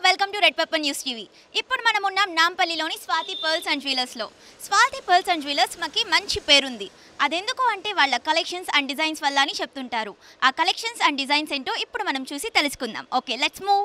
Welcome to red pepper news TV ఇప్పుడు మనం ఉన్నాం నాంపల్లిలోని స్వాతి పర్ల్స్ అండ్ జ్యువెలర్స్లో స్వాతి పర్ల్స్ అండ్ జ్యువెలర్స్ మాకి మంచి పేరుంది అదెందుకు అంటే వాళ్ళ కలెక్షన్స్ అండ్ డిజైన్స్ వల్ల అని చెప్తుంటారు ఆ కలెక్షన్స్ అండ్ డిజైన్స్ ఏంటో ఇప్పుడు మనం చూసి తెలుసుకుందాం okay let's move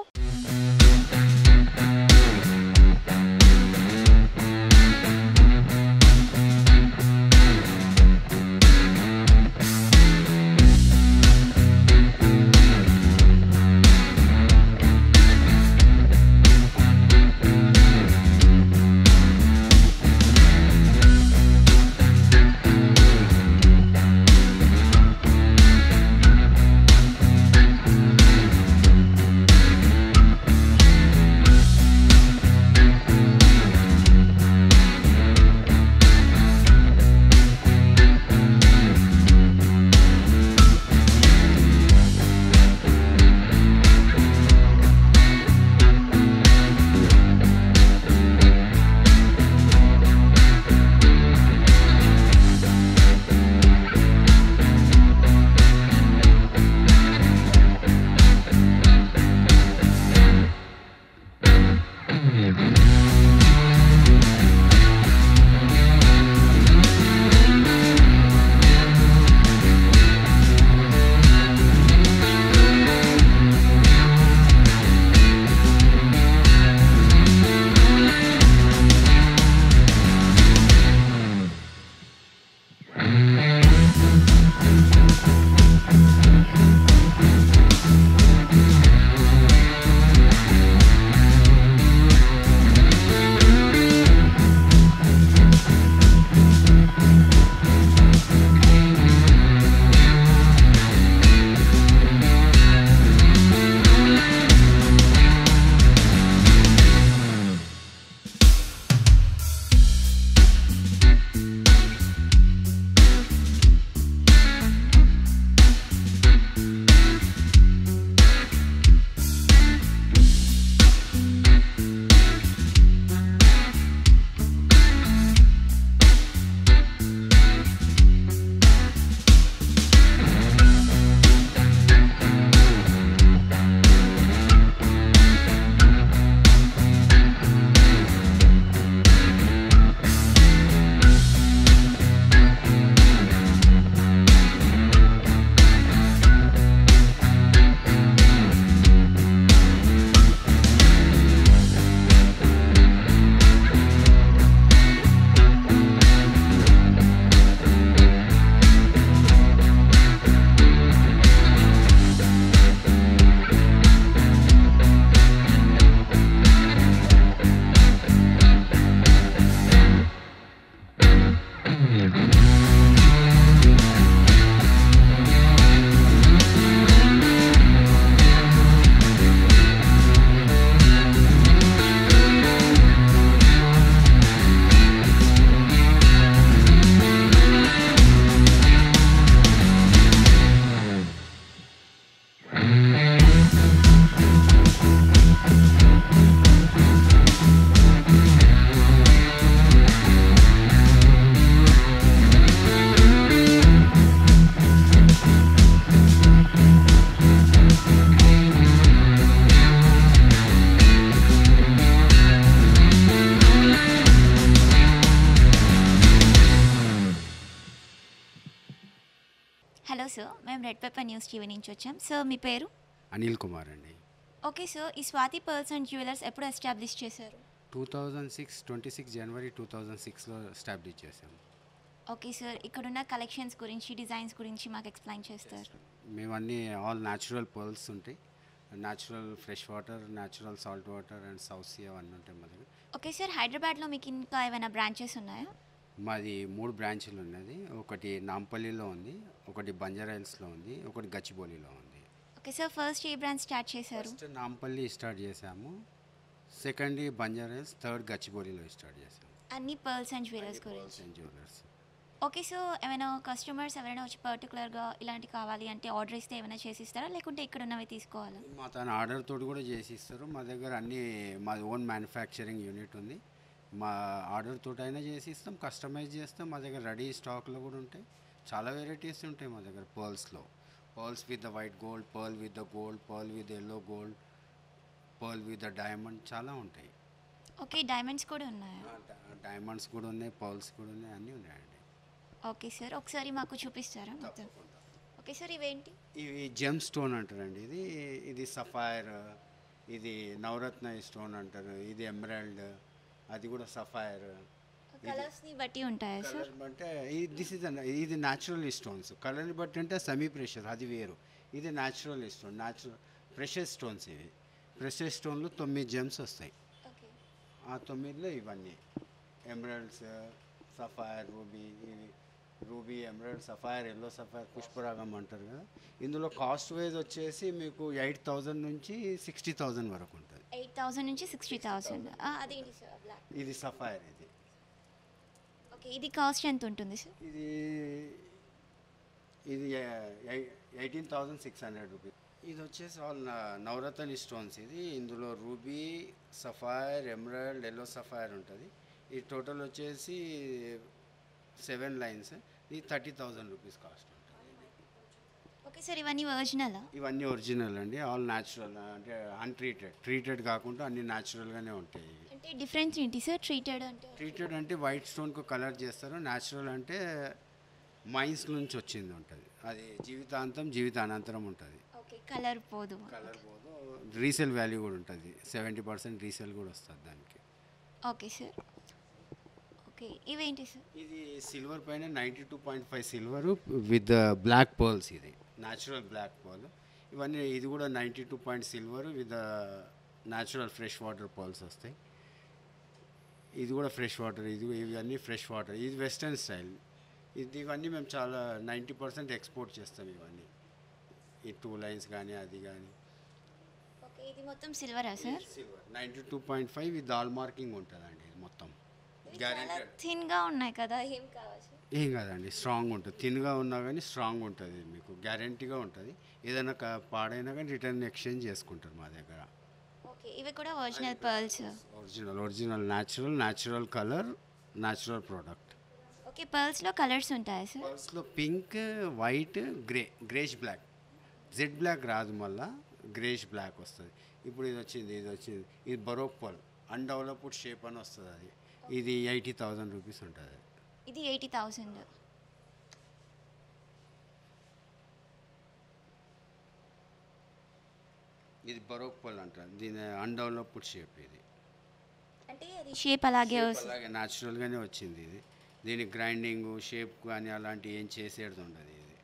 hello sir మేము రెడ్ పెప్పర్ న్యూస్ టీవీ నుంచి వచ్చాం సార్ మీ పేరు అనిల్ కుమార్ అండి ఓకే సార్ ఈ స్వాతి పర్ల్స్ అండ్ జ్యువెలర్స్ ఎప్పుడు ఎస్టాబ్లిష్ చేశారు two thousand six twenty six January two thousand సిక్స్లో స్టాబ్లిష్ చేసాము ఓకే సార్ ఇక్కడున్న కలెక్షన్స్ గురించి డిజైన్స్ గురించి మాకు ఎక్స్ప్లెయిన్ చేస్తారు మేము అన్నీ ఆల్ న్యాచురల్ పర్ల్స్ ఉంటాయి natural fresh water natural salt water and south sea అవన్నీ ఉంటాయి మా దగ్గర ఓకే సార్ హైదరాబాద్లో మీకు ఇంకా ఏమైనా బ్రాంచెస్ ఉన్నాయా మాది మూడు బ్రాంచ్లు ఉన్నది ఒకటి నాంపల్లిలో ఉంది ఒకటి బంజారాయిల్స్లో ఉంది ఒకటి గచ్చిబౌలిలో ఉంది ఓకే సార్ ఫస్ట్ ఏ బ్రాంచ్ స్టార్ట్ చేశారు ఫస్ట్ నాంపల్లి స్టార్ట్ చేసాము సెకండ్ బంజారాయిల్స్ థర్డ్ గచ్చిబౌలిలో స్టార్ట్ చేసాము అన్ని పర్ల్స్ అండ్ జ్యువెలర్స్ గురించి సెంట్ జ్యువెలర్స్ ఓకే సో ఏమైనా కస్టమర్స్ ఎవరైనా వచ్చి పర్టికులర్గా ఇలాంటి కావాలి అంటే ఆర్డర్ ఇస్తే ఏమైనా చేసిస్తారా లేకుంటే ఇక్కడ ఉన్నవి తీసుకోవాలా మా తన ఆర్డర్ తోటి కూడా చేసి ఇస్తారు మా దగ్గర అన్ని మాది ఓన్ మ్యానుఫ్యాక్చరింగ్ యూనిట్ ఉంది మా ఆర్డర్ తోటి అయినా చేసి ఇస్తాం కస్టమైజ్ చేస్తాం మా దగ్గర రెడీ స్టాక్లో కూడా ఉంటాయి చాలా వెరైటీస్ ఉంటాయి మా దగ్గర పర్ల్స్లో pearls with the white gold pearl with the gold pearl with yellow gold pearl with diamond చాలా ఉంటాయి ఓకే డైమండ్స్ కూడా ఉన్నాయా డైమండ్స్ కూడా ఉన్నాయి పర్ల్స్ కూడా ఉన్నాయి అన్నీ ఉన్నాయండి ఓకే సార్ ఒకసారి మాకు చూపిస్తారా మొత్తం ఓకే సార్ ఇవేంటి ఇవి జెమ్ స్టోన్ అంటారండి ఇది ఇది సఫైర్ ఇది నవరత్న స్టోన్ అంటారు ఇది ఎమరాల్డ్ అది కూడా సఫైర్ కలర్స్ని బట్టి ఉంటాయా సార్ కలర్ అంటే దిస్ ఇస్ ఇది న్యాచురల్ స్టోన్స్ కలర్ని బట్టి అంటే సెమీ ప్రెషర్ అది వేరు ఇది natural stone natural precious stones ఇవి ప్రెషర్ స్టోన్లు తొమ్మిది జెమ్స్ వస్తాయి ఓకే ఆ తొమ్మిదిలో ఇవన్నీ ఎమరాల్డ్స్ సఫైర్ రూబీ ఇవి ruby emerald sapphire yellow sapphire పుష్పరాగం అంటారు కదా ఇందులో కాస్ట్ వైజ్ వచ్చేసి మీకు ఎయిట్ థౌజండ్ నుంచి సిక్స్టీ థౌజండ్ వరకు ఉంటుంది ఎయిట్ థౌసండ్ నుంచి సిక్స్టీ థౌసండ్ అదేంటి సార్ బ్లాక్ ఇది సఫైర్ ఇది ఓకే ఇది కాస్ట్ ఎంత ఉంటుంది సార్ ఇది ఇది eighteen thousand six hundred rupees ఇది వచ్చేసి ఆల్ నవరత్న స్టోన్స్ ఇది ఇందులో ruby sapphire emerald yellow sapphire ఉంటుంది ఇది టోటల్ వచ్చేసి సెవెన్ లైన్స్ ఇది థర్టీ థౌజండ్ రూపీస్ కాస్ట్ ఉంటుంది ఇది. ఓకే సార్ ఇవన్నీ ఒరిజినలా ఇవన్నీ ఒరిజినల్ అండి ఆల్ న్యాచురల్ అంటే అన్ట్రీటెడ్ ట్రీటెడ్ కాకుండా అన్ని న్యాచురల్గానే ఉంటాయి ఇవి అంటే డిఫరెన్స్ ఏంటి సార్ ట్రీటెడ్ అంటే ట్రీటెడ్ అంటే వైట్ స్టోన్కు కలర్ చేస్తారు న్యాచురల్ అంటే మైన్స్ నుంచి వచ్చింది ఉంటుంది అది జీవితాంతం జీవితానంతరం ఉంటుంది ఓకే కలర్ పోదు కలర్ పోదు రీసేల్ వాల్యూ కూడా ఉంటుంది సెవెంటీ పర్సెంట్ రీసేల్ కూడా వస్తుంది దానికి ఓకే సార్ ఓకే ఇవేంటి సార్ ఇది సిల్వర్ పైన ninety two point five silver with black pearls ఇది న్యాచురల్ బ్లాక్ పర్ల్ ఇవన్నీ ఇది కూడా ninety two point silver with natural fresh water pearls వస్తాయి ఇది కూడా ఫ్రెష్ వాటర్ ఇది ఇవన్నీ ఫ్రెష్ వాటర్ ఇది వెస్టర్న్ స్టైల్ ఇది ఇవన్నీ మేము చాలా నైంటీ పర్సెంట్ ఎక్స్పోర్ట్ చేస్తాం ఇవన్నీ ఈ టూ లైన్స్ కానీ అది కానీ ఓకే ఇది మొత్తం సిల్వరా sir silver ninety two point five with hallmarking ఉంటుందండి ఇది మొత్తం చాలా గ్యారెంటెడ్ థిన్గా ఉన్నాయి కదా ఏం కావాలి సార్ ఏం కాదండి స్ట్రాంగ్ ఉంటుంది థిన్గా ఉన్నా కానీ స్ట్రాంగ్ ఉంటుంది మీకు గ్యారంటీగా ఉంటుంది ఏదైనా క- పాడైనా కానీ రిటర్న్ ఎక్స్చేంజ్ చేసుకుంటారు మా దగ్గర ఓకే ఇవి కూడా original pearls original original natural natural colour natural product okay పర్ల్స్లో కలర్స్ ఉంటాయా సార్ పర్స్లో pink white grey greyish black jet black రాదు మళ్ళా గ్రేష్ బ్లాక్ వస్తుంది ఇప్పుడు ఇది వచ్చింది ఇది వచ్చింది ఇది బరోక్ పల్ అన్డెవలప్డ్ షేప్ అని వస్తుంది అది ఇది ఎయిటీ థౌజండ్ రూపీస్ ఉంటుంది ఇది ఎయిటీ థౌసండ్ ఇది బరోక్ పల్ అంటారు దీని అన్డెవలప్డ్ షేప్ ఇది అంటే అది షేప్ అలాగే Shape వస్తుంది అలాగే న్యాచురల్గానే వచ్చింది ఇది దీని గ్రైండింగ్ షేప్ కానీ అలాంటి ఏం చేసేది ఉండదు ఇది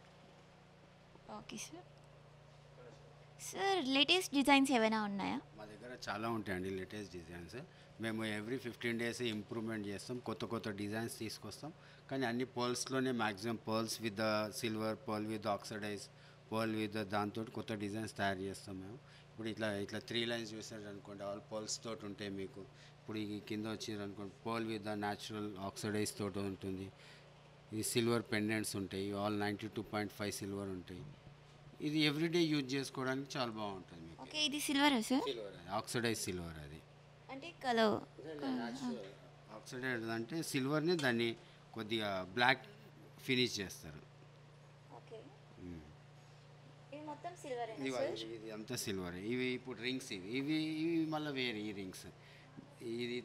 okay sir sir latest designs ఏమైనా ఉన్నాయా మా దగ్గర చాలా ఉంటాయండి లేటెస్ట్ డిజైన్స్ మేము ఎవ్రీ ఫిఫ్టీన్ డేస్ ఇంప్రూవ్మెంట్ చేస్తాం కొత్త కొత్త డిజైన్స్ తీసుకొస్తాం కానీ అన్ని పర్ల్స్లోనే maximum pearls with silver pearl with oxidise pearl with దాంతో కొత్త డిజైన్స్ తయారు చేస్తాం మేము ఇప్పుడు ఇట్లా ఇట్లా త్రీ లైన్స్ చూసారు అనుకోండి ఆల్ పర్ల్స్ తోటి ఉంటాయి మీకు ఇప్పుడు ఈ కింద వచ్చారు అనుకోండి pearl with the natural oxidise తోటి ఉంటుంది ఈ సిల్వర్ పెండెంట్స్ ఉంటాయి all ninety two point five silver ఉంటాయి ఇది ఎవ్రీడే యూజ్ చేసుకోవడానికి చాలా బాగుంటుంది మీకు ఓకే ఇది సిల్వరా సార్ సిల్వర్ ఆక్సిడైజ్ సిల్వర్ అది అంటే కలర్ ఆక్సిడైజ్ అంటే సిల్వర్ని దాన్ని కొద్దిగా బ్లాక్ ఫినిష్ చేస్తారు ఓకే మ్మ్. ఇది మొత్తం సిల్వర్ ఇవి ఇది అంతా సిల్వర్ ఇవి ఇప్పుడు రింగ్స్ ఇవి ఇవి ఇవి మళ్ళీ వేరే ఈ రింగ్స్ ఇది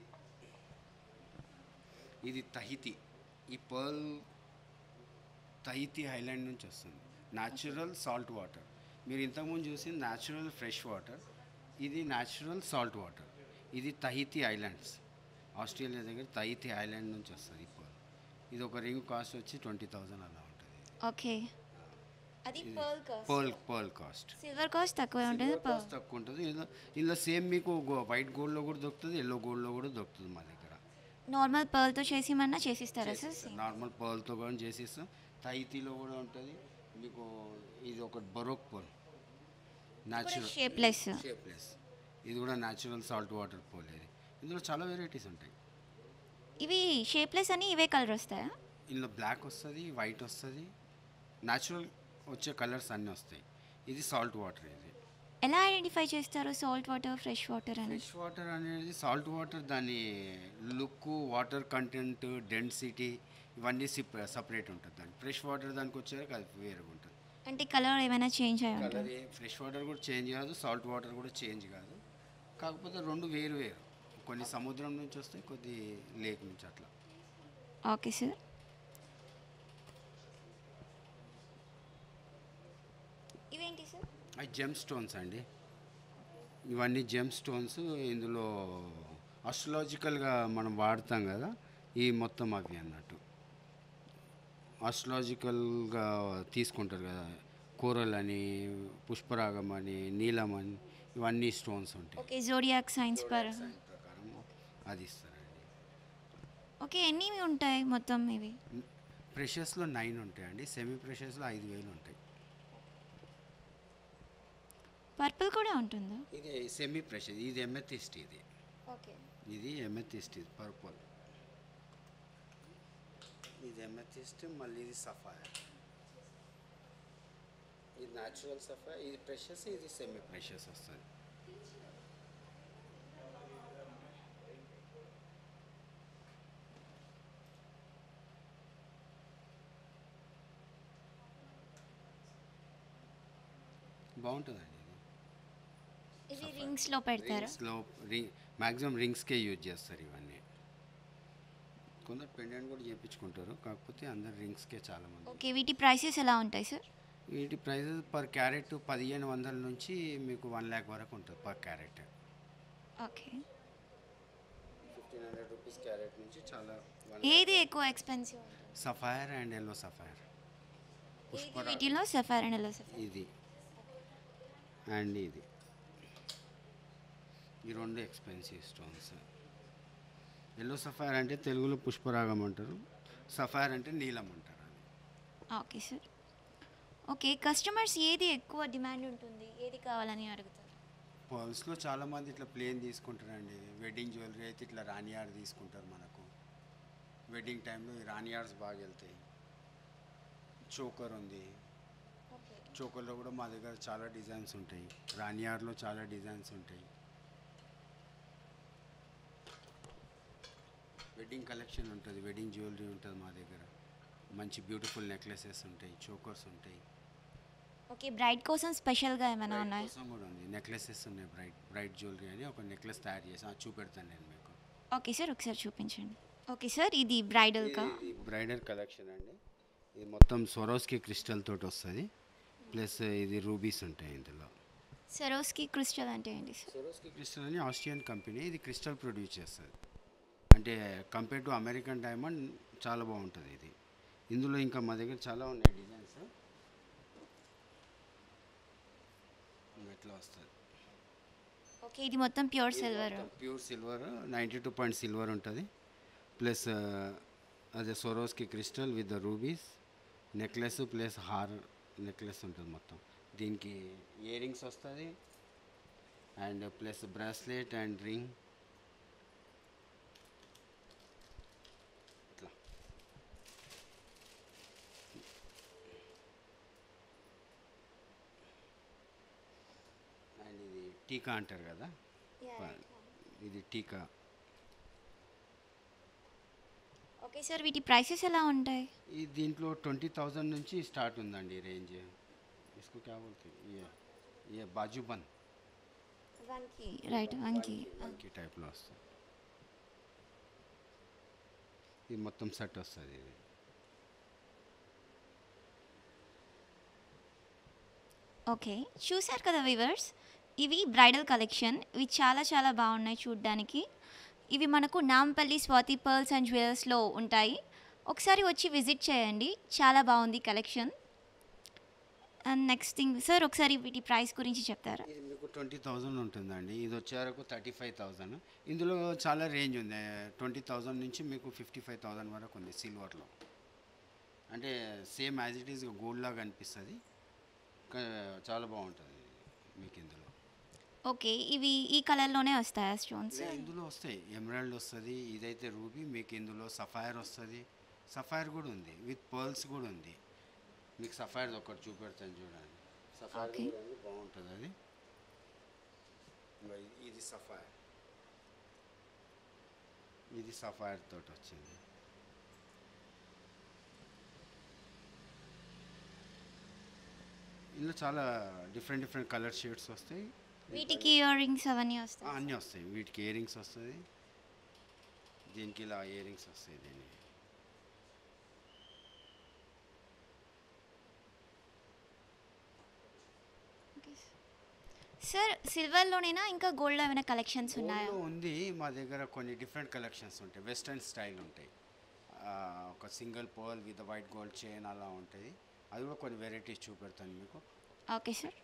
ఇది తహితి ఈ పర్ల్ తహితి ఐలాండ్ నుంచి వస్తుంది న్యాచురల్ సాల్ట్ వాటర్ మీరు ఇంతకుముందు చూసింది న్యాచురల్ ఫ్రెష్ వాటర్ ఇది న్యాచురల్ సాల్ట్ వాటర్ ఇది తహితి ఐలాండ్స్ ఆస్ట్రేలియా దగ్గర తహితి ఐలాండ్ నుంచి వస్తుంది ఈ పర్ల్ ఇది ఒక రింగ్ కాస్ట్ వచ్చి ట్వంటీ థౌజండ్ అలా ఉంటుంది ఓకే అది pearl cost pearl pearl cost silver cost తక్కువే ఉంటుంది సిల్వర్ కాస్ట్ తక్కువ ఉంటుంది ఇందులో ఇందులో సేమ్ మీకు వైట్ గోల్డ్లో కూడా దొరుకుతుంది ఎల్లో గోల్డ్లో కూడా దొరుకుతుంది మా దగ్గర నార్మల్ పర్ల్తో చేసిమన్నా చేసిస్తారా సార్ నార్మల్ పర్ల్తో కూడా చేసిస్తాం తైతీలో కూడా ఉంటుంది మీకు ఇది ఒక baroque pearl natural shapeless shapeless ఇది కూడా న్యాచురల్ సాల్ట్ వాటర్ పోల్ ఇది ఇందులో చాలా వెరైటీస్ ఉంటాయి ఇవి షేప్లెస్ అని ఇవే కలర్ వస్తాయా ఇందులో బ్లాక్ వస్తుంది వైట్ వస్తుంది న్యాచురల్ వచ్చే కలర్స్ అన్నీ వస్తాయి ఇది సాల్ట్ వాటర్ ఇది ఎలా ఐడెంటిఫై చేస్తారు సాల్ట్ వాటర్ ఫ్రెష్ వాటర్ అని ఫ్రెష్ వాటర్ అనేది సాల్ట్ వాటర్ దాని లుక్ వాటర్ కంటెంట్ డెన్సిటీ ఇవన్నీ సపరేట్ ఉంటుంది దాని ఫ్రెష్ వాటర్ దానికి వచ్చేసరికి అది వేరుగా ఉంటుంది అంటే కలర్ ఏమైనా చేంజ్ అయి ఉంటుంది కలర్ ఫ్రెష్ వాటర్ కూడా చేంజ్ కాదు సాల్ట్ వాటర్ కూడా చేంజ్ కాదు కాకపోతే రెండు వేరు వేరు కొన్ని సముద్రం నుంచి వస్తాయి కొద్ది లేక్ నుంచి అట్లా ఓకే సార్ ఇవేంటి సార్ అవి జెమ్ స్టోన్స్ అండి ఇవన్నీ జెమ్ స్టోన్స్ ఇందులో అస్ట్రలాజికల్గా మనం వాడతాం కదా ఈ మొత్తం అవి అన్నట్టు అస్ట్రలాజికల్గా తీసుకుంటారు కదా కూరలు అని పుష్పరాగం అని నీలం అని ఇవన్నీ స్టోన్స్ ఉంటాయి okay zodiac signs per signs ప్రకారం అది ఇస్తారండి ఓకే ఎన్ని ఉంటాయి మొత్తం ఇవి ప్రెషర్స్లో నైన్ ఉంటాయండి సెమీ ప్రెషర్స్లో ఐదు వేలు ఉంటాయి పర్పుల్ కూడా ఉంటుందా ఇది సెమీ ప్రెషర్ ఇది ఎమెథిస్ట్ ఇది ఓకే ఇది ఎమెథిస్ట్ ఇది పర్పుల్ ఇది ఎమెథిస్ట్ మళ్ళీ ఇది సఫాయర్ ఇది న్యాచురల్ సఫాయర్ ఇది ప్రెషస్ ఇది సెమీ ప్రెషస్ వస్తుంది బాగుంటుందండి ఇది ఇవి రింగ్స్లో పెడతారా రింగ్స్లో రింగ్ మ్యాక్సిమం రింగ్స్కే యూజ్ చేస్తారు ఇవన్నీ కొందరు పెండెంట్ కూడా చేయించుకుంటారు కాకపోతే అందరు రింగ్స్కే చాలామంది ఓకే వీటి ప్రైసెస్ ఎలా ఉంటాయి సార్ వీటి ప్రైజెస్ పర్ క్యారెట్ పదిహేను వందల నుంచి మీకు వన్ ల్యాక్ వరకు ఉంటుంది per carat okay fifteen hundred rupees carat నుంచి చాలా ఏది ఎక్కువ expensive sapphire and yellow sapphire ఏది వీటిలో సఫార్ అండ్ ఎల్లో సఫార్ ఇది అండ్ ఇది ఈ రెండు ఎక్స్పెన్సివ్ స్టోన్స్ ఎల్లో సఫైర్ అంటే తెలుగులో పుష్పరాగం అంటారు సఫైర్ అంటే నీలం అంటారు అది ఓకే సార్ ఓకే కస్టమర్స్ ఏది ఎక్కువ డిమాండ్ ఉంటుంది ఏది కావాలని అడుగుతారు పర్ల్స్లో చాలామంది ఇట్లా ప్లేన్ తీసుకుంటారండి వెడ్డింగ్ జ్యువెలరీ అయితే ఇట్లా రాణియార్ తీసుకుంటారు మనకు వెడ్డింగ్ టైంలో ఈ రాణియార్స్ బాగా వెళ్తాయి చోకర్ ఉంది చోకర్లో కూడా మా దగ్గర చాలా డిజైన్స్ ఉంటాయి రాణియార్లో చాలా డిజైన్స్ ఉంటాయి వెడ్డింగ్ కలెక్షన్ ఉంటుంది వెడ్డింగ్ జ్యువెలరీ ఉంటుంది మా దగ్గర మంచి బ్యూటిఫుల్ నెక్లెసెస్ ఉంటాయి చోకర్స్ ఉంటాయి ఓకే బ్రైడ్ కోసం స్పెషల్గా ఏమైనా బ్రైడ్ ఉన్నాయా కోసం కూడా ఉంది నెక్లెసెస్ ఉన్నాయి బ్రైట్ బ్రైట్ జ్యువెలరీ అని ఒక నెక్లెస్ తయారు చేసి అది చూపెడతాను నేను మీకు ఓకే సార్ ఒకసారి చూపించండి ఓకే సార్ ఇది బ్రైడల్గా ఇది బ్రైడల్ కలెక్షన్ అండి ఇది మొత్తం సొరోస్కి క్రిస్టల్ తోటి వస్తుంది ప్లస్ ఇది రూబీస్ ఉంటాయి ఇందులో సరోస్కి క్రిస్టల్ అంటే ఏంటి సార్ సొరోస్కి క్రిస్టల్ అని ఆస్ట్రియన్ కంపెనీ ఇది క్రిస్టల్ ప్రొడ్యూస్ చేస్తుంది అంటే కంపేర్ టు అమెరికన్ డైమండ్ చాలా బాగుంటుంది ఇది ఇందులో ఇంకా మా దగ్గర చాలా ఉన్నాయి డిజైన్స్ ఎట్లా వస్తుంది ఓకే ఇది మొత్తం pure silver pure silver ninety two point silver ఉంటుంది ప్లస్ అదే Swarovski crystal with the rubies necklace plus హార్ నెక్లెస్ ఉంటుంది మొత్తం దీనికి ఇయర్ రింగ్స్ వస్తుంది and plus bracelet and ring ఇట్లా అండ్ ఇది టీకా అంటారు కదా ఇది టీకా ఓకే సార్ వీటి ప్రైసెస్ ఎలా ఉంటాయి ఈ దీంట్లో ట్వంటీ థౌజండ్ నుంచి స్టార్ట్ ఉందండి రేంజ్ ఇసుకు క్యా బోల్తే ये ये బాజుబన్ వన్కి రైట్ వన్కి ఈ టైప్లో వస్తుంది ఇది మొత్తం సెట్ వస్తుంది ఇది ఓకే చూశారు కదా వివర్స్ ఇవి బ్రైడల్ కలెక్షన్ ఇవి చాలా చాలా బాగున్నాయి చూడ్డానికి ఇవి మనకు నాంపల్లి స్వాతి పర్ల్స్ అండ్ జ్యువెలర్స్లో ఉంటాయి ఒకసారి వచ్చి విజిట్ చేయండి చాలా బాగుంది collection and next thing sir ఒకసారి వీటి ప్రైస్ గురించి చెప్తారా ఇది మీకు ట్వంటీ థౌజండ్ ఉంటుందండి ఇది వచ్చే వరకు థర్టీ ఫైవ్ థౌజండ్ ఇందులో చాలా రేంజ్ ఉంది ట్వంటీ థౌజండ్ నుంచి మీకు ఫిఫ్టీ ఫైవ్ థౌజండ్ వరకు ఉంది సిల్వర్లో అంటే same as it is gold లాగా అనిపిస్తుంది కా- చాలా బాగుంటుంది మీకు ఇందులో ఓకే ఇవి ఈ కలర్లోనే వస్తాయా స్టోన్స్ లే, ఇందులో వస్తాయి ఎమరాల్డ్ వస్తుంది ఇదైతే రూబీ మీకు ఇందులో సఫైర్ వస్తుంది సఫైర్ కూడా ఉంది విత్ పర్ల్స్ కూడా ఉంది మీకు సఫైర్ ఒకటి చూపెడతాను చూడండి సఫైర్ Okay. కూడా ఉంది, బాగుంటుంది అది ఇంకా ఇది- ఇది సఫైర్ ఇది సఫైర్ తోటి వచ్చింది ఇందులో చాలా డిఫరెంట్ డిఫరెంట్ కలర్ షేడ్స్ వస్తాయి వీటికి ఇయర్ రింగ్స్ అవన్నీ ఆ, వస్తాయి అన్నీ వస్తాయి వీటికి ఇయరింగ్స్ వస్తుంది దీనికి ఇలా ఇయరింగ్స్ వస్తాయి దీనికి సార్ సిల్వర్లోనేనా ఇంకా గోల్డ్లో ఏమైనా కలెక్షన్స్ ఉన్నాయా గోల్డ్లో ఉంది మా దగ్గర కొన్ని డిఫరెంట్ కలెక్షన్స్ ఉంటాయి వెస్ట్రన్ స్టైల్ ఉంటాయి ఆ, ఒక single pearl with white gold chain అలా ఉంటుంది అది కూడా కొన్ని వెరైటీస్ చూపెడతాను మీకు ఓకే సార్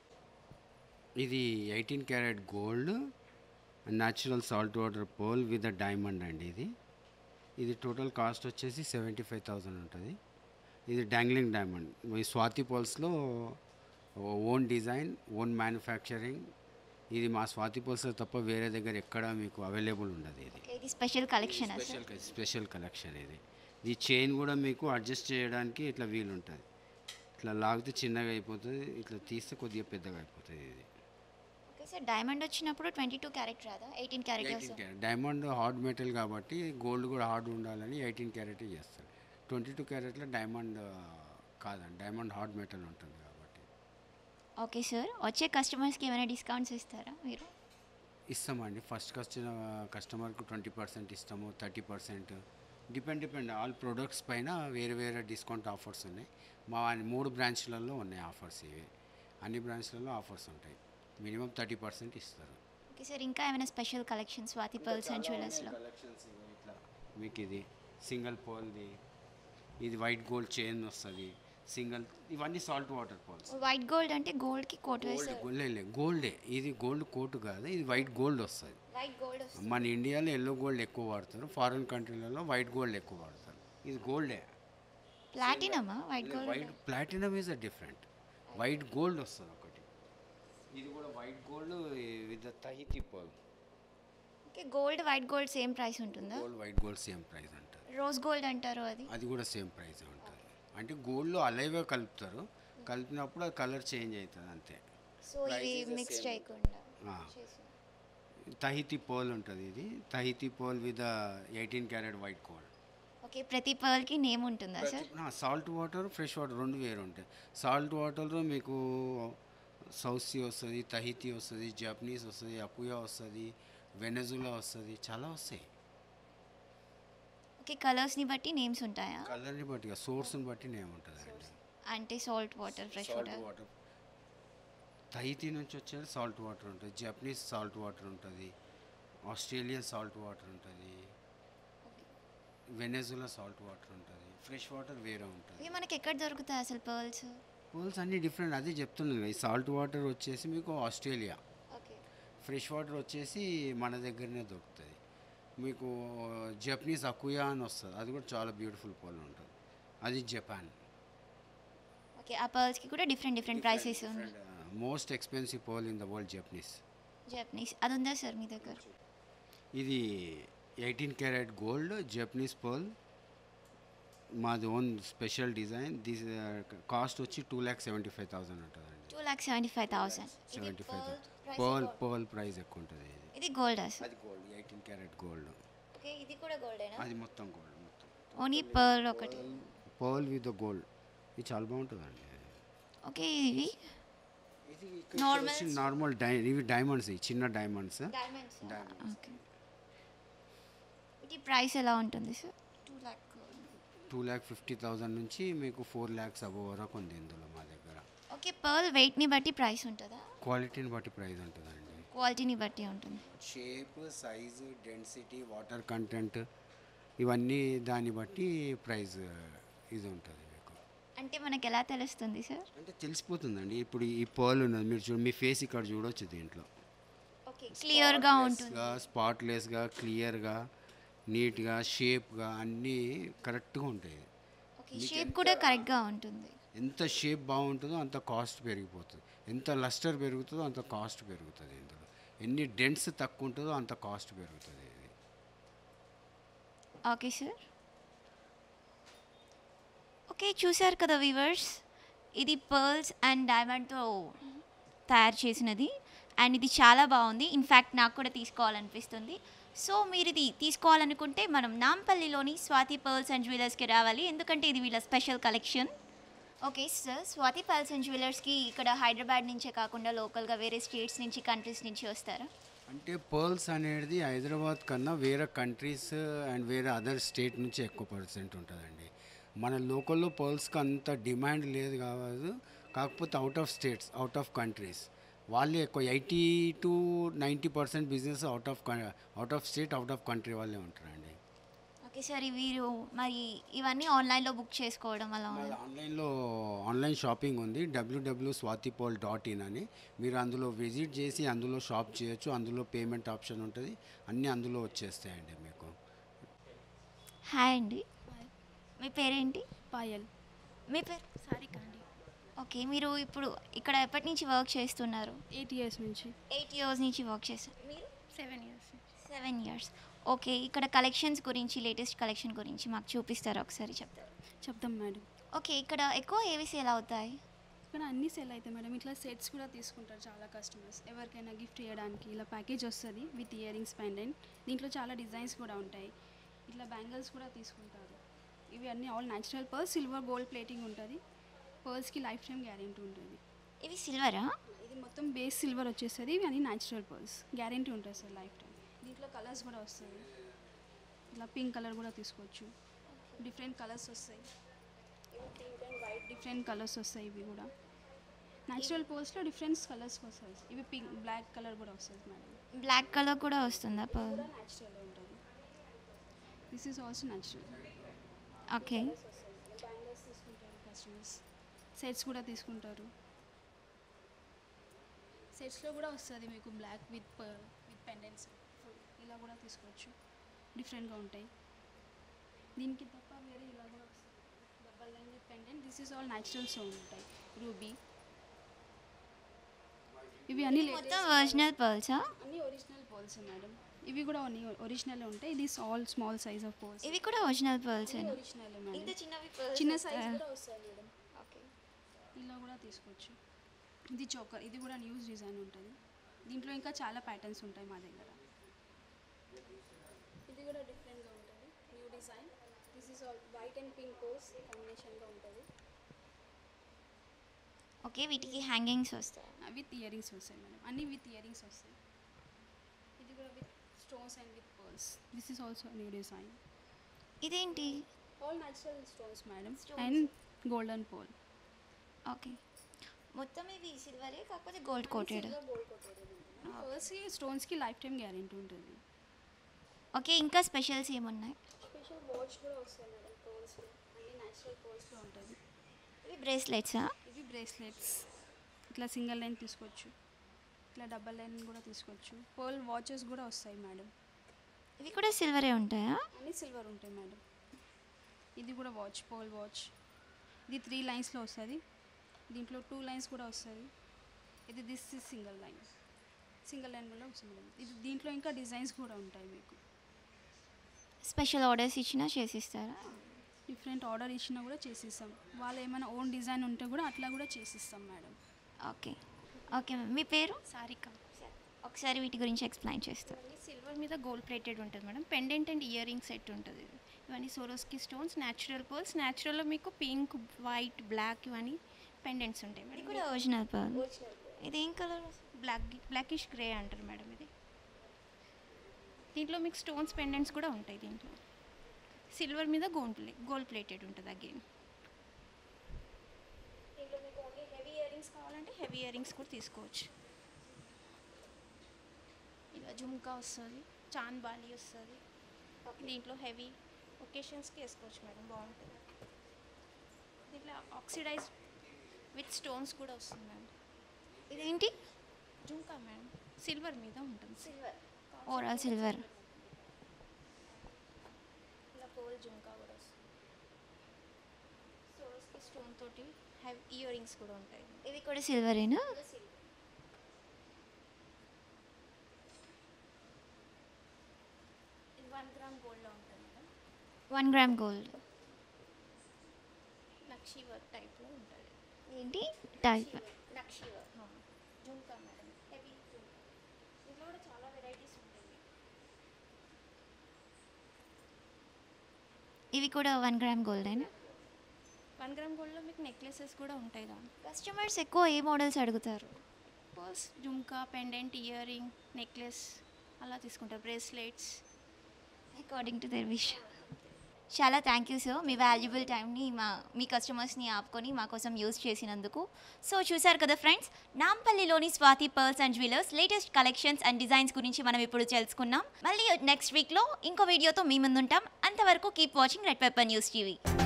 ఇది eighteen carat gold natural salt water pearl with diamond అండి ఇది ఇది టోటల్ కాస్ట్ వచ్చేసి సెవెంటీ ఫైవ్ థౌజండ్ ఉంటుంది ఇది డాంగ్లింగ్ డైమండ్ ఈ స్వాతి పోల్స్లో ఓన్ డిజైన్ ఓన్ మ్యానుఫ్యాక్చరింగ్ ఇది మా స్వాతి పోల్స్లో తప్ప వేరే దగ్గర ఎక్కడ మీకు అవైలబుల్ ఉండదు ఇది ఓకే, ఇది special collection sir special special collection ఇది ఈ చైన్ కూడా మీకు అడ్జస్ట్ చేయడానికి ఇట్లా వీలు ఉంటుంది ఇట్లా లాగితే చిన్నగా అయిపోతుంది ఇట్లా తీస్తే కొద్దిగా పెద్దగా అయిపోతుంది ఇది ఓకే సార్ డైమండ్ వచ్చినప్పుడు ట్వంటీ టూ క్యారెట్ రాదా eighteen carat eighteen carat diamond hard metal కాబట్టి గోల్డ్ కూడా హార్డ్ ఉండాలని ఎయిటీన్ క్యారెట్ చేస్తారు ట్వంటీ టూ క్యారెట్లో డైమండ్ కాదండి డైమండ్ హార్డ్ మెటల్ ఉంటుంది కాబట్టి ఓకే సార్ వచ్చే కస్టమర్స్కి ఏమైనా డిస్కౌంట్స్ ఇస్తారా మీరు ఇస్తామండి ఫస్ట్ వచ్చిన కస్టమర్కు ట్వంటీ పర్సెంట్ ఇస్తాము thirty percent depend depend all products పైన వేరే వేరే డిస్కౌంట్ ఆఫర్స్ ఉన్నాయి మా అన్ని మూడు బ్రాంచ్లలో ఉన్నాయి ఆఫర్స్ ఇవి అన్ని బ్రాంచ్లలో ఆఫర్స్ ఉంటాయి మినిమం థర్టీ పర్సెంట్ ఇస్తారు ఓకే సార్ ఇంకా ఏమైనా special collections Swathi pearls and జ్యువెలర్స్లో కలెక్షన్స్ ఇట్లా మీకు ఇది సింగిల్ పోల్ది ఇది వైట్ గోల్డ్ చైన్ వస్తుంది సింగిల్ ఇవన్నీ salt water pearls white gold అంటే గోల్డ్కి కోట్ గోల్డ్ వేస్తారు గోల్డ్ గోల్డే ఇది గోల్డ్ కోట్ కాదు ఇది వైట్ గోల్డ్ వస్తుంది వైట్ గోల్డ్ మన ఇండియాలో ఎల్లో గోల్డ్ ఎక్కువ వాడతారు ఫారిన్ కంట్రీలలో వైట్ గోల్డ్ ఎక్కువ వాడతారు ఇది గోల్డే ప్లాటినమా white gold white platinum is a different white gold వస్తుంది ఒకటి ఇది కూడా white gold with Tahiti pearl okay gold white gold same price ఉంటుందా gold white gold same price అంటారు రోజ్ గోల్డ్ అంటారు అది అది కూడా సేమ్ ప్రైస్ ఉంటుంది అంటే గోల్డ్లో అలైవే కలుపుతారు కలిపినప్పుడు అది కలర్ చేంజ్ అవుతుంది అంతే సో ఇవి మిక్స్ చేయకుండా ఆ. తహితి పోల్ ఉంటుంది ఇది Tahiti pearl with eighteen carat white gold okay ప్రతి పర్ల్కి నేమ్ ఉంటుందా sir salt water fresh water రెండు వేరు ఉంటాయి సాల్ట్ వాటర్లో మీకు సౌసీ వస్తుంది తహితి వస్తుంది జపనీస్ వస్తుంది అకుయా వస్తుంది వెనజులా వస్తుంది చాలా వస్తాయి ఓకే కలర్స్ని బట్టి నేమ్స్ ఉంటాయా కలర్ని బట్టి సోర్స్ని బట్టి ఏముంటుంది అండి అంటే salt water fresh salt water water Tahiti నుంచి వచ్చేది సాల్ట్ వాటర్ ఉంటుంది జపనీస్ సాల్ట్ వాటర్ ఉంటుంది ఆస్ట్రేలియన్ సాల్ట్ వాటర్ ఉంటుంది వెనజులా సాల్ట్ వాటర్ ఉంటుంది ఫ్రెష్ వాటర్ వేరే ఉంటుంది ఇవి మనకి ఎక్కడ దొరుకుతాయి అసలు పర్ల్స్ పూల్స్ అన్నీ డిఫరెంట్ అదే చెప్తున్నాను కదా, ఈ సాల్ట్ వాటర్ వచ్చేసి మీకు ఆస్ట్రేలియా ఓకే ఫ్రెష్ వాటర్ వచ్చేసి మన దగ్గరనే దొరుకుతుంది మీకు జపనీస్ అకుయా అని వస్తుంది అది కూడా చాలా బ్యూటిఫుల్ పోల్ ఉంటుంది అది జపాన్ ఓకే ఆ పర్ల్స్కి కూడా డిఫరెంట్ డిఫరెంట్ ప్రైసెస్ ఉన్నాయి most expensive pearl in the world Japanese Japanese అది ఉందా సార్ మీ దగ్గర ఇది eighteen carat gold Japanese pearl మాది own special design this cost వచ్చి two lakh seventy five thousand ఉంటుందండి two lakh seventy five thousand seventy five pearl pearl price ఎక్కువ ఉంటుంది ఇది ఇది గోల్డ్ సార్ అది gold eighteen carat gold okay ఇది కూడా గోల్డేనా అది మొత్తం గోల్డ్ మొత్తం ఓన్లీ పర్ల్ ఒకటి పర్ల్ విత్ గోల్డ్ ఇది చాలా బాగుంటుందండి ఓకే ఇవి ఇది Normal నార్మల్ డై ఇవి డైమండ్స్ ఇవి చిన్న డైమండ్స్ డైమండ్స్ Diamonds. ఓకే ఇది ప్రైస్ ఎలా ఉంటుంది sir two lakh two lakh fifty thousand నుంచి మీకు ఫోర్ ల్యాక్స్ అబవ్ వరకు ఉంది ఇందులో మా దగ్గర ఓకే పర్ల్ వెయిట్ని బట్టి ప్రైస్ ఉంటుందా క్వాలిటీని బట్టి ప్రైస్ ఉంటుందండి క్వాలిటీని బట్టి ఉంటుంది shape size density water content ఇవన్నీ దాన్ని బట్టి ప్రైస్ ఇది ఉంటుంది మీకు అంటే మనకి ఎలా తెలుస్తుంది సార్ అంటే తెలిసిపోతుందండి ఇప్పుడు ఈ పర్ల్ ఉన్నది మీరు చూడ మీ ఫేస్ ఇక్కడ చూడొచ్చు దీంట్లో ఓకే క్లియర్గా ఉంటుంది స్పాట్లెస్గా క్లియర్గా నీట్గా షేప్గా అన్నీ కరెక్ట్గా ఉంటాయి ఓకే షేప్ కూడా కరెక్ట్గా ఉంటుంది ఎంత షేప్ బాగుంటుందో అంత కాస్ట్ పెరిగిపోతుంది ఎంత లస్టర్ పెరుగుతుందో అంత కాస్ట్ పెరుగుతుంది ఇందులో ఎన్ని డెన్స్ తక్కువ ఉంటుందో అంత కాస్ట్ పెరుగుతుంది ఇది ఓకే సార్ ఓకే చూశారు కదా వీవర్స్ ఇది పర్ల్స్ అండ్ డైమండ్తో తయారు చేసినది అండ్ ఇది చాలా బాగుంది ఇన్ఫ్యాక్ట్ నాకు కూడా తీసుకోవాలనిపిస్తుంది సో మీరు ఇది తీసుకోవాలనుకుంటే మనం నాంపల్లిలోని స్వాతి పర్ల్స్ అండ్ జ్యువెలర్స్కి రావాలి ఎందుకంటే ఇది వీళ్ళ special collection okay sir Swati pearls and జ్యువెలర్స్కి ఇక్కడ హైదరాబాద్ నుంచే కాకుండా లోకల్గా వేరే స్టేట్స్ నుంచి కంట్రీస్ నుంచి వస్తారా అంటే పర్ల్స్ అనేది హైదరాబాద్ కన్నా వేరే కంట్రీస్ అండ్ వేరే అదర్ స్టేట్ నుంచి ఎక్కువ పర్సెంట్ ఉంటుందండి మన లోకల్లో పర్ల్స్కి అంత డిమాండ్ లేదు కాదు కాకపోతే out of states out of countries వాళ్ళే ఎక్కువ eighty to ninety percent business out of out of state out of country వాళ్ళే ఉంటారండి ఓకే సార్ వీరు మరి ఇవన్నీ ఆన్లైన్లో బుక్ చేసుకోవడం వల్ల మాది ఆన్లైన్లో ఆన్లైన్ షాపింగ్ ఉంది డబ్ల్యూడబ్ల్యూ స్వాతిపోల్ డాట్ ఇన్ అని మీరు అందులో విజిట్ చేసి అందులో షాప్ చేయొచ్చు అందులో పేమెంట్ ఆప్షన్ ఉంటుంది అన్నీ అందులో వచ్చేస్తాయండి మీకు హాయ్ అండి మీ పేరేంటి పాయల్ మీ పేరు సారిక అండి ఓకే మీరు ఇప్పుడు ఇక్కడ ఎప్పటి నుంచి వర్క్ చేస్తున్నారు ఎయిట్ ఇయర్స్ నుంచి ఎయిట్ ఇయర్స్ నుంచి వర్క్ చేస్తారు మీరు seven years seven years okay ఇక్కడ కలెక్షన్స్ గురించి లేటెస్ట్ కలెక్షన్ గురించి మాకు చూపిస్తారా ఒకసారి చెప్తారు చెప్తాం మేడం ఓకే ఇక్కడ ఎక్కువ ఏవి సేల్ అవుతాయి ఇక్కడ అన్నీ సెల్ అవుతాయి మేడం ఇట్లా సెట్స్ కూడా తీసుకుంటారు చాలా కస్టమర్స్ ఎవరికైనా గిఫ్ట్ ఇవ్వడానికి ఇలా ప్యాకేజ్ వస్తుంది విత్ ఇయర్ రింగ్స్ పెండెంట్ దీంట్లో చాలా డిజైన్స్ కూడా ఉంటాయి ఇట్లా బ్యాంగిల్స్ కూడా తీసుకుంటారు ఇవి అన్నీ all natural pearls silver gold plating ఉంటుంది పర్ల్స్కి లైఫ్ టైం గ్యారెంటీ ఉంటుంది ఇవి సిల్వరా ఇది మొత్తం బేస్ సిల్వర్ వచ్చేస్తుంది ఇవి అన్ని న్యాచురల్ పర్ల్స్ గ్యారెంటీ ఉంటుంది సార్ లైఫ్ టైం దీంట్లో కలర్స్ కూడా వస్తాయి ఇట్లా పింక్ కలర్ కూడా తీసుకోవచ్చు డిఫరెంట్ కలర్స్ వస్తాయి pink and white different colours వస్తాయి ఇవి కూడా న్యాచురల్ పోల్స్లో డిఫరెంట్ కలర్స్ వస్తాయి ఇవి పింక్ బ్లాక్ కలర్ కూడా వస్తుంది మేడం బ్లాక్ కలర్ కూడా వస్తుందా పర్ల్ కూడా న్యాచురల్ ఉంటుంది this is also natural okay bangles తీసుకుంటారు కస్టమర్స్ సెట్స్ కూడా తీసుకుంటారు సెట్స్లో కూడా వస్తుంది మీకు బ్లాక్ విత్ విత్ పెండెంట్స్ ఇలా కూడా తీసుకోవచ్చు డిఫరెంట్గా ఉంటాయి దీనికి తప్ప వేరే ఇలా కూడా వస్తుంది double line with pendant this is all natural stone ఉంటాయి రూబీ ఇవి అన్ని మొత్తం ఒరిజినల్ పర్ల్సా అన్ని ఒరిజినల్ పోల్స్ మేడం ఇవి కూడా అన్ని ఒరిజినల్ ఉంటాయి ఇది all small size of pearls ఇవి కూడా ఒరిజినల్ పర్ల్స్ ఒరిజినల్ మేడం చిన్నవి చిన్న సైజ్ కూడా వస్తాయి మేడం ఓకే ఇలా కూడా తీసుకోవచ్చు ఇది చోకర్ ఇది కూడా న్యూస్ డిజైన్ ఉంటుంది దీంట్లో ఇంకా చాలా ప్యాటర్న్స్ ఉంటాయి మా దగ్గర ఇది కూడా డిఫరెంట్గా ఉంటుంది new design this is all white and pink corals కాంబినేషన్గా ఉంటుంది ఓకే వీటికి హ్యాంగింగ్స్ వస్తాయి విత్ ఇయర్ రింగ్స్ వస్తాయి మేడం అన్నీ విత్ ఇయర్ రింగ్స్ వస్తాయి ఇది కూడా with stones and with pearls this is also new design ఇదేంటి all natural stones madam Stones. And golden pearl okay మొత్తం ఇవి సిల్వరే కాకపోతే గోల్డ్ కోటెడ్ గోల్డ్ కోటెడ్ పర్ల్స్కి స్టోన్స్కి లైఫ్ టైం గ్యారెంటీ ఉంటుంది ఓకే ఇంకా స్పెషల్స్ ఏమున్నాయి స్పెషల్ వాచ్ కూడా వస్తాయి మేడం పోల్స్లో అన్ని న్యాచురల్ పోల్స్లో ఉంటుంది ఇవి బ్రేస్లెట్సా ఇవి బ్రేస్లెట్స్ ఇట్లా సింగిల్ లైన్ తీసుకోవచ్చు ఇట్లా డబల్ లైన్ కూడా తీసుకోవచ్చు పోల్ వాచెస్ కూడా వస్తాయి మేడం ఇవి కూడా సిల్వరే ఉంటాయా అన్నీ సిల్వర్ ఉంటాయి మేడం ఇది కూడా వాచ్ పోల్ వాచ్ ఇది త్రీ లైన్స్లో వస్తుంది దీంట్లో టూ లైన్స్ కూడా వస్తుంది ఇది this is single line single line కూడా వస్తుంది మేడం ఇది దీంట్లో ఇంకా డిజైన్స్ కూడా ఉంటాయి మీకు స్పెషల్ ఆర్డర్స్ ఇచ్చినా చేసిస్తారా డిఫరెంట్ ఆర్డర్ ఇచ్చినా కూడా చేసిస్తాం వాళ్ళు ఏమైనా ఓన్ డిజైన్ ఉంటే కూడా అట్లా కూడా చేసిస్తాం మేడం ఓకే ఓకే మ్యామ్ మీ పేరు సారిక ఒకసారి వీటి గురించి ఎక్స్ప్లెయిన్ చేస్తారు ఇవన్నీ సిల్వర్ మీద గోల్డ్ ప్లేటెడ్ ఉంటుంది madam pendant and ear ring set ఉంటుంది ఇది. ఇవన్నీ సోరోస్కి స్టోన్స్ న్యాచురల్ పర్ల్స్ న్యాచురల్లో మీకు పింక్ వైట్ బ్లాక్ ఇవన్నీ పెండెంట్స్ ఉంటాయి ఇది మేడం కూడా ఒరిజినల్ పర్ల్ ఇది ఏం కలర్ బ్లాక్ బ్లాకిష్ గ్రే అంటారు మేడం ఇది దీంట్లో మీకు స్టోన్స్ పెండెంట్స్ కూడా ఉంటాయి దీంట్లో సిల్వర్ మీద గోల్డ్ ప్లే గోల్డ్ ప్లేటెడ్ ఉంటుంది అగైన్ దీంట్లో మీకు ఓన్లీ హెవీ ఇయర్ రింగ్స్ కావాలంటే హెవీ ఇయర్ రింగ్స్ కూడా తీసుకోవచ్చు ఇలా జుమ్కా వస్తుంది చాన్ బాలి వస్తుంది దీంట్లో హెవీ ఒకేషన్స్కి వేసుకోవచ్చు మేడం బాగుంటుంది దీంట్లో ఆక్సిడైజ్ విత్ స్టోన్స్ కూడా వస్తుంది మేడం ఇదేంటి జుమ్కా మేడం సిల్వర్ మీద ఉంటుంది సిల్వర్ ఓవరాల్ సిల్వర్ ఇలా పోల్ జుమ్కా కూడా వస్తుంది సోర్స్కి స్టోన్ తోటి హెవ్ ఇయర్ రింగ్స్ కూడా ఉంటాయి ఇవి కూడా సిల్వరేనా ఇది వన్ గ్రామ్ గోల్డ్లో ఉంటుంది madam one gram gold nakshi work టైప్లో ఉంటుంది ఏంటి type nakshi work jhumka madam heavy jhumka దీంట్లో కూడా చాలా వెరైటీస్ ఉంటాయి ఇవి కూడా వన్ గ్రామ్ గోల్డేనా వన్ గ్రామ్ గోల్డ్లో మీకు నెక్లెసెస్ కూడా ఉంటాయి దాంట్లో కస్టమర్స్ ఎక్కువ ఏ మోడల్స్ అడుగుతారు pearls jhumka pendant ear ring necklace అలా తీసుకుంటారు bracelets according to their wish చాలా థ్యాంక్ యూ సార్ మీ వాల్యుబుల్ టైంని మా మీ కస్టమర్స్ని ఆపుకొని మా కోసం యూజ్ చేసినందుకు సో చూసారు కదా ఫ్రెండ్స్ నాంపల్లిలోని Swathi pearls and jewellers latest collections and designs గురించి మనం ఇప్పుడు తెలుసుకున్నాం మళ్ళీ నెక్స్ట్ వీక్లో ఇంకో వీడియోతో మీ ముందుంటాం అంతవరకు keep watching red pepper news TV